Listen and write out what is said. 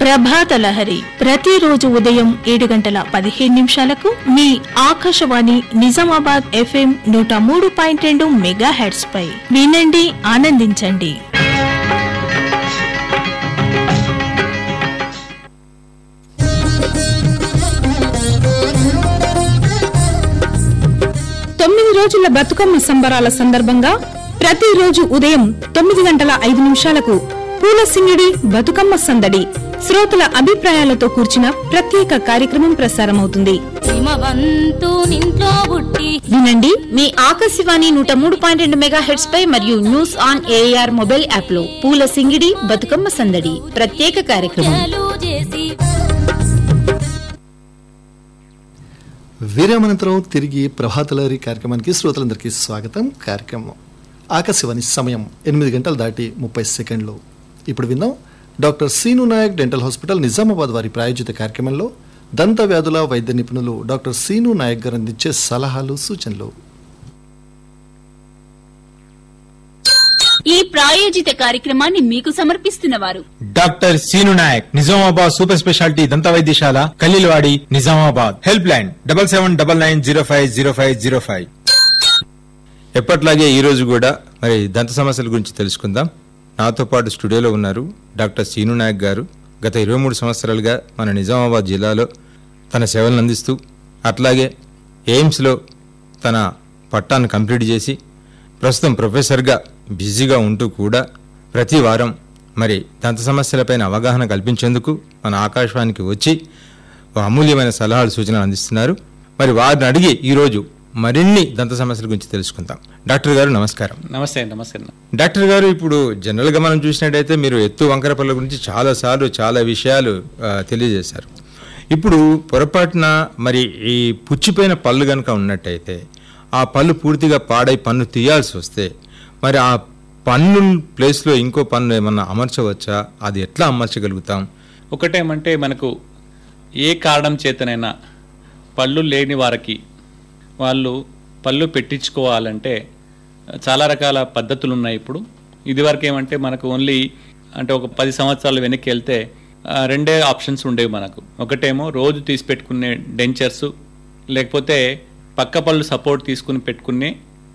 ప్రభాత లహరి ప్రతిరోజు ఉదయం ఏడు గంటల పదిహేను నిమిషాలకు మీ ఆకాశవాణి నిజామాబాద్ ఎఫ్ఎం నూట మూడు పాయింట్ రెండు మెగా హెడ్స్ పై వినండి ఆనందించండి తొమ్మిది రోజుల బతుకమ్మ సంబరాల సందర్భంగా ప్రతిరోజు ఉదయం తొమ్మిది గంటల ఐదు నిమిషాలకు పూల సింగిడి బతుకమ్మ సందడి శ్రోతల అభిప్రాయాలతో కూర్చిన ప్రత్యేక కార్యక్రమం ప్రసారమవుతుంది హిమవంతు నింట్లో పుట్టి వినండి మీ ఆకాశవాణి నూట మూడు పాయింట్ రెండు మెగా హెడ్స్ పై మరియు news on AIR mobile app లో పూల సింగిడి బతుకమ్మ సందడి ప్రత్యేక కార్యక్రమం చాలు చేసి వీరామనంతరం తిరిగి ప్రభాతలహరి కార్యక్రమానికి శ్రోతలందరికీ స్వాగతం కార్యక్రమం ఆకాశవాణి సమయం ఎనిమిది గంటలు దాటి ముప్పై సెకండ్లు ఇప్పుడు విందాం doctor Seenu Nayak dental hospital Nizamabad వారి ప్రాయోజిత కార్యక్రమంలో దంత వ్యాధుల వైద్య నిపుణులు డాక్టర్ సీను నాయక్ గారు అందించే సలహాలు సూచనలు ఈ ప్రాయోజిత కార్యక్రమాన్ని మీకు సమర్పిస్తున్న వారు doctor Seenu Nayak Nizamabad super speciality దంత వైద్యశాల Kallilavadi Nizamabad helpline double seven double nine zero five zero five zero five ఎప్పట్లాగే ఈ రోజు కూడా మరి దంత సమస్యల గురించి తెలుసుకుందాం నాతో పాటు స్టూడియోలో ఉన్నారు డాక్టర్ సీను నాయక్ గారు గత ఇరవై మూడు సంవత్సరాలుగా మన నిజామాబాద్ జిల్లాలో తన సేవలను అందిస్తూ అట్లాగే ఎయిమ్స్లో తన పట్టాను కంప్లీట్ చేసి ప్రస్తుతం ప్రొఫెసర్గా బిజీగా ఉంటూ కూడా ప్రతి వారం మరి దంత సమస్యలపైన అవగాహన కల్పించేందుకు మన ఆకాశవాణికి వచ్చి ఒక అమూల్యమైన సలహాలు సూచనలు అందిస్తున్నారు మరి వారిని అడిగి ఈరోజు మరిన్ని దంత సమస్యల గురించి తెలుసుకుందాం డాక్టర్ గారు నమస్కారం నమస్తే అండి నమస్తే అన్న డాక్టర్ గారు ఇప్పుడు జనరల్గా మనం చూసినట్టయితే మీరు ఎత్తు వంకర పళ్ళ గురించి చాలా సార్లు చాలా విషయాలు ఆ, తెలియజేశారు ఇప్పుడు పొరపాటున మరి ఈ పుచ్చిపోయిన పళ్ళు కనుక ఉన్నట్టయితే ఆ పళ్ళు పూర్తిగా పాడై పన్ను తీయాల్సి వస్తే మరి ఆ పన్ను ప్లేస్లో ఇంకో పన్ను ఏమన్నా అమర్చవచ్చా అది ఎట్లా అమర్చగలుగుతాం ఒకటేమంటే మనకు ఏ కారణం చేతనైనా పళ్ళు లేని వారికి వాళ్ళు పళ్ళు పెట్టించుకోవాలంటే చాలా రకాల పద్ధతులు ఉన్నాయి ఇప్పుడు ఇదివరకు ఏమంటే మనకు ఓన్లీ అంటే ఒక పది సంవత్సరాలు వెనక్కి వెళ్తే ఆ, రెండే ఆప్షన్స్ ఉండేవి మనకు ఒకటేమో రోజు తీసి పెట్టుకునే డెంచర్స్ లేకపోతే పక్క పళ్ళు సపోర్ట్ తీసుకుని పెట్టుకునే